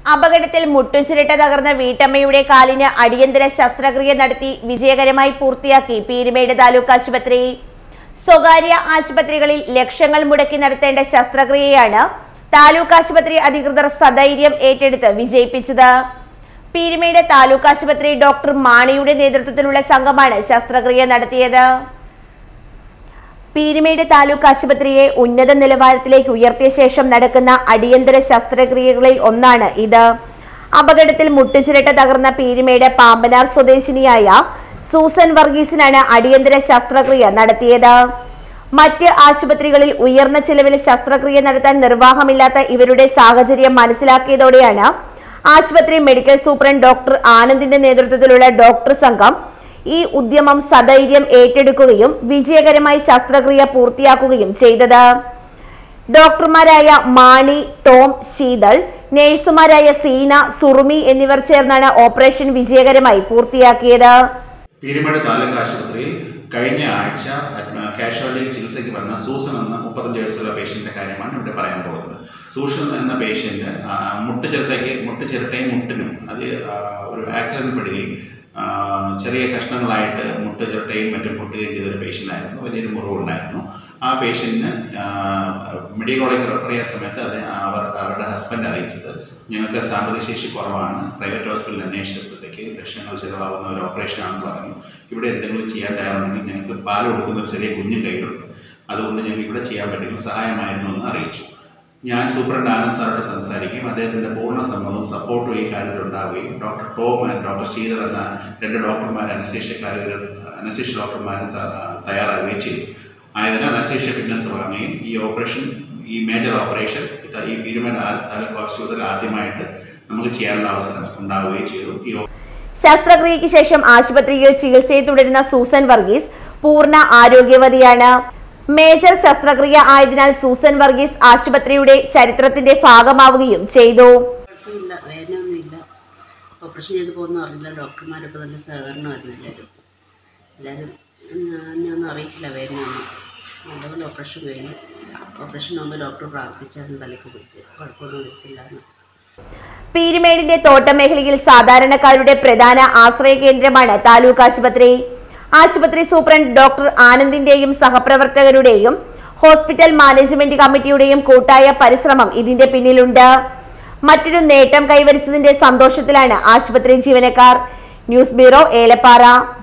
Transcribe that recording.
അപകടത്തിൽ മുട്ടുചിരട്ട തകർന്ന വീട്ടമ്മയുടെ കാലിന് അടിയന്തര ശസ്ത്രക്രിയ നടത്തി വിജയകരമായി പൂർത്തിയാക്കി പീരുമേട് താലൂക്ക് ആശുപത്രി സ്വകാര്യ ആശുപത്രികളിൽ ലക്ഷങ്ങൾ മുടക്കി നടത്തേണ്ട ശസ്ത്രക്രിയയാണ് താലൂക്ക് ആശുപത്രി അധികൃതർ സധൈര്യം ഏറ്റെടുത്ത് വിജയിപ്പിച്ചത് പീരുമേട് താലൂക്ക് ആശുപത്രി ഡോക്ടർ മാണിയുടെ നേതൃത്വത്തിലുള്ള സംഘമാണ് ശസ്ത്രക്രിയ നടത്തിയത് പീരുമേട് താലൂക്ക് ആശുപത്രിയെ ഉന്നത നിലവാരത്തിലേക്ക് ഉയർത്തിയ ശേഷം നടക്കുന്ന അടിയന്തര ശസ്ത്രക്രിയകളിൽ ഒന്നാണ് ഇത് അപകടത്തിൽ മുട്ടുചിരട്ട തകർന്ന പീരുമേട് പാമ്പനാർ സ്വദേശിനിയായ സൂസൻ വർഗീസിനാണ് അടിയന്തര ശസ്ത്രക്രിയ നടത്തിയത് മറ്റ് ആശുപത്രികളിൽ ഉയർന്ന ചിലവിൽ ശസ്ത്രക്രിയ നടത്താൻ നിർവാഹമില്ലാത്ത ഇവരുടെ സാഹചര്യം മനസ്സിലാക്കിയതോടെയാണ് ആശുപത്രി മെഡിക്കൽ സൂപ്രണ്ട് ഡോക്ടർ ആനന്ദിന്റെ നേതൃത്വത്തിലുള്ള ഡോക്ടർ സംഘം ഈ ഉദ്യമം സധൈര്യം ഏറ്റെടുക്കുകയും വിജയകരമായി ശസ്ത്രക്രിയ പൂർത്തിയാക്കുകയും ചെയ്തത് ഡോക്ടർമാരായ മാണി ടോം ശീതൾ നഴ്സുമാരായ സീന സുറുമി എന്നിവർ ചേർന്നാണ് ഓപ്പറേഷൻ വിജയകരമായി പൂർത്തിയാക്കിയത് പീരുമേട് താലൂക്ക് ആശുപത്രിയിൽ കഴിഞ്ഞ ആഴ്ച കാഷ്വാലിറ്റിയിൽ ചികിത്സയ്ക്ക് വന്ന സൂസൻ എന്ന മുപ്പത്തഞ്ച് വയസ്സുള്ള പേഷ്യൻ്റെ കാര്യമാണ് ഇവിടെ പറയാൻ പോകുന്നത് സൂസൻ എന്ന പേഷ്യൻ്റ് മുട്ടുചിരട്ടയ്ക്ക് മുട്ടുചിരട്ടയും മുട്ടിനും അത് ആ, ഒരു ആക്സിഡൻറ്റ് പെടുകയും ആ, ചെറിയ കഷ്ണങ്ങളായിട്ട് മുട്ടുചിരട്ടയും മറ്റും പൊട്ടുകയും ചെയ്തൊരു പേഷ്യൻ്റായിരുന്നു വലിയൊരു മുറിവുണ്ടായിരുന്നു ആ പേഷ്യൻറ്റിന് മെഡിക്കൽ കോളേജ് റെഫർ ചെയ്യാൻ സമയത്ത് അത് അവർ അവരുടെ ഹസ്ബൻഡ് അറിയിച്ചത് ഞങ്ങൾക്ക് സാമ്പത്തിക ശേഷി കുറവാണ് പ്രൈവറ്റ് ഹോസ്പിറ്റലിൽ അന്വേഷിച്ചപ്പോഴത്തേക്ക് ലക്ഷങ്ങൾ ചിലവാകുന്ന ഒരു ഓപ്പറേഷനാണെന്ന് പറഞ്ഞു ഇവിടെ എന്തെങ്കിലും ചെയ്യാൻ തയ്യാറുണ്ടെങ്കിൽ ഞങ്ങൾക്ക് പാൽ കൊടുക്കുന്ന ഒരു ചെറിയ കുഞ്ഞു കയ്യിലുണ്ട് അതുകൊണ്ട് ഞങ്ങൾക്ക് ഇവിടെ ചെയ്യാൻ പറ്റുമെങ്കിൽ സഹായമായിരുന്നു എന്ന് അറിയിച്ചു ഞാൻ സൂപ്രണ്ട് ആനന്ദ് സാറോട് സംസാരിക്കുകയും അദ്ദേഹത്തിൻ്റെ പൂർണ്ണ സമ്മതവും സപ്പോർട്ടും ഈ കാര്യത്തിൽ ഉണ്ടാവുകയും doctor Tom and doctor Sridhar എന്ന രണ്ട് ഡോക്ടർമാർ അനസ്തേഷ്യക്കാരുകൾ അനസ്തേഷ്യ ഡോക്ടർമാർ തയ്യാറാവുകയും ചെയ്തു ആയതിനാൽ അനസ്തേഷ്യ ഫിറ്റ്നസ് വാങ്ങുകയും ഈ ഓപ്പറേഷൻ ഈ മേജർ ഓപ്പറേഷൻ ഈ പീരുമേട് താലൂക്ക് ആശുപത്രിയിൽ ആദ്യമായിട്ട് നമുക്ക് ചെയ്യാനുള്ള അവസരം ഉണ്ടാവുകയും ചെയ്തു ഈ ശസ്ത്രക്രിയയ്ക്ക് ശേഷം ആശുപത്രിയിൽ ചികിത്സയിൽ തുടരുന്ന സൂസൻ വർഗീസ് പൂർണ്ണ ആരോഗ്യവതിയാണ് മേജർ ശസ്ത്രക്രിയ ആയതിനാൽ സൂസൻ വർഗീസ് ആശുപത്രിയുടെ ചരിത്രത്തിന്റെ ഭാഗമാവുകയും ചെയ്തു കുഴപ്പമില്ല വേദനയൊന്നുമില്ല ഓപ്പറേഷൻ ചെയ്ത് പോകുന്ന അറിയില്ല ഡോക്ടർമാരൊക്കെ നല്ല സഹകരണമായിരുന്നു എല്ലാവരും എല്ലാവരും എന്നെ ഒന്നും അറിയിച്ചില്ല വേദനയൊന്നും നല്ലപോലെ ഓപ്പറേഷൻ കഴിഞ്ഞു ഓപ്പറേഷൻ മുമ്പ് ഡോക്ടർ പ്രാർത്ഥിച്ചായിരുന്നു തലയ്ക്ക് പിടിച്ച് കുഴപ്പമൊന്നും വരത്തില്ല എന്ന് പീരുമേടിന്റെ തോട്ടമേഖലയിൽ സാധാരണക്കാരുടെ പ്രധാന ആശ്രയ കേന്ദ്രമാണ് താലൂക്ക് ആശുപത്രി ആശുപത്രി സൂപ്രണ്ട് ഡോക്ടർ ആനന്ദിന്റെയും സഹപ്രവർത്തകരുടെയും ഹോസ്പിറ്റൽ മാനേജ്മെന്റ് കമ്മിറ്റിയുടെയും കൂട്ടായ പരിശ്രമം ഇതിന്റെ പിന്നിലുണ്ട് മറ്റൊരു നേട്ടം കൈവരിച്ചതിന്റെ സന്തോഷത്തിലാണ് ആശുപത്രി ജീവനക്കാർ ന്യൂസ് ബ്യൂറോ ഏലപ്പാറ